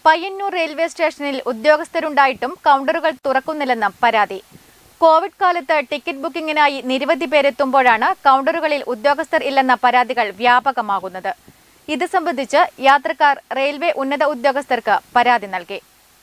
Payyanur railway സ്റ്റേഷനിൽ ഉദ്യോഗസ്ഥരുണ്ടായിട്ടും കൗണ്ടറുകൾ തുറക്കുന്നില്ലെന്ന് പരാതി Covid കാലത്ത് ടിക്കറ്റ് ബുക്കിംഗിനായി നിരവധി പേരെത്തുമ്പോഴാണ് കൗണ്ടറുകളിൽ ഉദ്യോഗസ്ഥർ ഇല്ലെന്ന പരാതികൾ വ്യാപകമാകുന്നത് ഇത് സംബന്ധിച്ച് യാത്രക്കാർ റെയിൽവേ ഉന്നത ഉദ്യോഗസ്ഥർക്ക് പരാതി നൽകി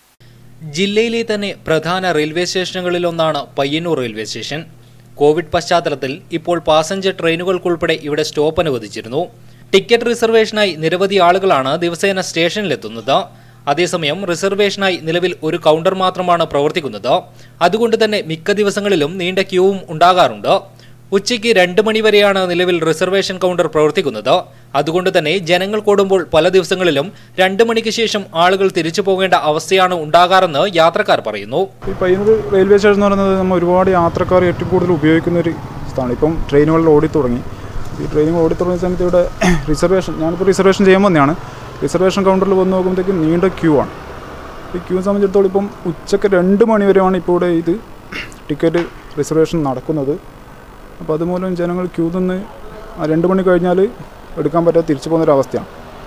ജില്ലയിലെ തന്നെ പ്രധാന റെയിൽവേ സ്റ്റേഷനുകളിലൊന്നാണ് പയ്യന്നൂർ റെയിൽവേ സ്റ്റേഷൻ കോവിഡ് പശ്ചാത്തലത്തിൽ ഇപ്പോൾ പാസഞ്ചർ ട്രെയിനുകൾക്കുൾപ്പെടെ ഇവിടെ സ്റ്റോപ്പ് അനുവദിച്ചിരുന്നു ടിക്കറ്റ് റിസർവേഷനായി നിരവധി ആളുകളാണ് ദിവസേന സ്റ്റേഷനിലെത്തുന്നത് അതേസമയം റിസർവേഷനായി നിലവിൽ ഒരു കൗണ്ടർ മാത്രമാണ് പ്രവർത്തിക്കുന്നത് അതുകൊണ്ട് തന്നെ മിക്ക ദിവസങ്ങളിലും നീണ്ട ക്യൂവും ഉണ്ടാകാറുണ്ട് ഉച്ചയ്ക്ക് രണ്ട് മണി വരെയാണ് നിലവിൽ റിസർവേഷൻ കൗണ്ടർ പ്രവർത്തിക്കുന്നത് അതുകൊണ്ട് തന്നെ ജനങ്ങൾ കൂടുമ്പോൾ പല ദിവസങ്ങളിലും രണ്ട് മണിക്ക് ശേഷം ആളുകൾ തിരിച്ചു പോകേണ്ട അവസ്ഥയാണ് ഉണ്ടാകാറെന്ന് യാത്രക്കാർ പറയുന്നു ഈ പയ്യന്നൂർ റെയിൽവേ സ്റ്റേഷൻ എന്ന് പറയുന്നത് നമ്മൾ ഒരുപാട് യാത്രക്കാർ ഏറ്റവും കൂടുതൽ ഉപയോഗിക്കുന്ന ഒരു സ്ഥലമാണ് ഇപ്പം ട്രെയിനുകളിൽ ഓടി തുടങ്ങി ഈ ട്രെയിനുകൾ ഓടി തുടങ്ങിയ സമയത്ത് ഇവിടെ റിസർവേഷൻ ഞാനിപ്പോൾ റിസർവേഷൻ ചെയ്യാൻ വന്നതാണ് റിസർവേഷൻ കൗണ്ടറിൽ വന്ന് നോക്കുമ്പോഴത്തേക്കും നീണ്ട ക്യൂ ആണ് ഈ ക്യൂ സംബന്ധിച്ചിടത്തോളം ഇപ്പം ഉച്ചയ്ക്ക് രണ്ട് മണി വരെയാണ് ഇപ്പോൾ ഇവിടെ ഇത് ടിക്കറ്റ് റിസർവേഷൻ നടക്കുന്നത് അപ്പോൾ അതുമൂലം ജനങ്ങൾ ക്യൂ നിന്ന് ആ രണ്ട് മണി കഴിഞ്ഞാൽ എടുക്കാൻ പറ്റാതെ തിരിച്ചു പോകുന്നൊരവസ്ഥയാണ്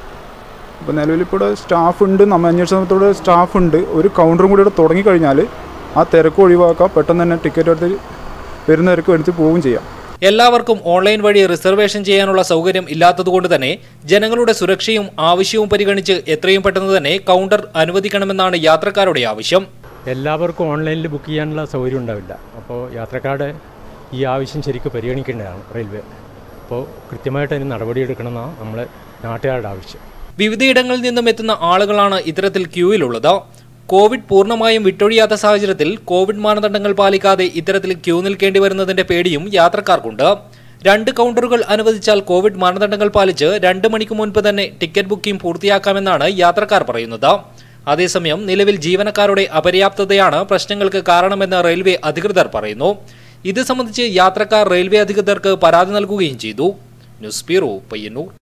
അപ്പോൾ നിലവിലിപ്പോൾ ഇവിടെ സ്റ്റാഫ് ഉണ്ട് നമ്മൾ അന്വേഷിച്ച സമയത്തോടെ സ്റ്റാഫ് ഉണ്ട് ഒരു കൗണ്ടറും കൂടി ഇവിടെ തുടങ്ങിക്കഴിഞ്ഞാൽ ആ തിരക്ക് ഒഴിവാക്കാം പെട്ടെന്ന് തന്നെ ടിക്കറ്റ് എടുത്ത് വരുന്നവർക്ക് എടുത്ത് പോവുകയും ചെയ്യാം എല്ലാവർക്കും ഓൺലൈൻ വഴി റിസർവേഷൻ ചെയ്യാനുള്ള സൗകര്യം ഇല്ലാത്തതുകൊണ്ട് തന്നെ ജനങ്ങളുടെ സുരക്ഷയും ആവശ്യവും പരിഗണിച്ച് എത്രയും പെട്ടെന്ന് തന്നെ കൗണ്ടർ അനുവദിക്കണമെന്നാണ് യാത്രക്കാരുടെ ആവശ്യം എല്ലാവർക്കും ഓൺലൈനിൽ ബുക്ക് ചെയ്യാനുള്ള സൗകര്യം ഉണ്ടാവില്ല അപ്പോൾ യാത്രക്കാരുടെ ഈ ആവശ്യം ശരിക്കും പരിഗണിക്കേണ്ടതാണ് റെയിൽവേ അപ്പോൾ കൃത്യമായിട്ട് അതിന് നടപടിയെടുക്കണമെന്നാണ് നമ്മളെ നാട്ടുകാരുടെ ആവശ്യം വിവിധയിടങ്ങളിൽ നിന്നും എത്തുന്ന ആളുകളാണ് ഇത്തരത്തിൽ ക്യൂവിലുള്ളത് കോവിഡ് പൂർണ്ണമായും വിട്ടൊഴിയാത്ത സാഹചര്യത്തിൽ കോവിഡ് മാനദണ്ഡങ്ങൾ പാലിക്കാതെ ഇത്തരത്തിൽ ക്യൂ നിൽക്കേണ്ടി വരുന്നതിന്റെ പേടിയും യാത്രക്കാർക്കുണ്ട് രണ്ട് കൗണ്ടറുകൾ അനുവദിച്ചാൽ കോവിഡ് മാനദണ്ഡങ്ങൾ പാലിച്ച് രണ്ട് മണിക്ക് മുൻപ് തന്നെ ടിക്കറ്റ് ബുക്കിംഗ് പൂർത്തിയാക്കാമെന്നാണ് യാത്രക്കാർ പറയുന്നത് അതേസമയം നിലവിൽ ജീവനക്കാരുടെ അപര്യാപ്തതയാണ് പ്രശ്നങ്ങൾക്ക് കാരണമെന്ന് റെയിൽവേ അധികൃതർ പറയുന്നു ഇത് സംബന്ധിച്ച് യാത്രക്കാർ റെയിൽവേ അധികൃതർക്ക് പരാതി നൽകുകയും ചെയ്തു ന്യൂസ് ബ്യൂറോ പയ്യന്നൂർ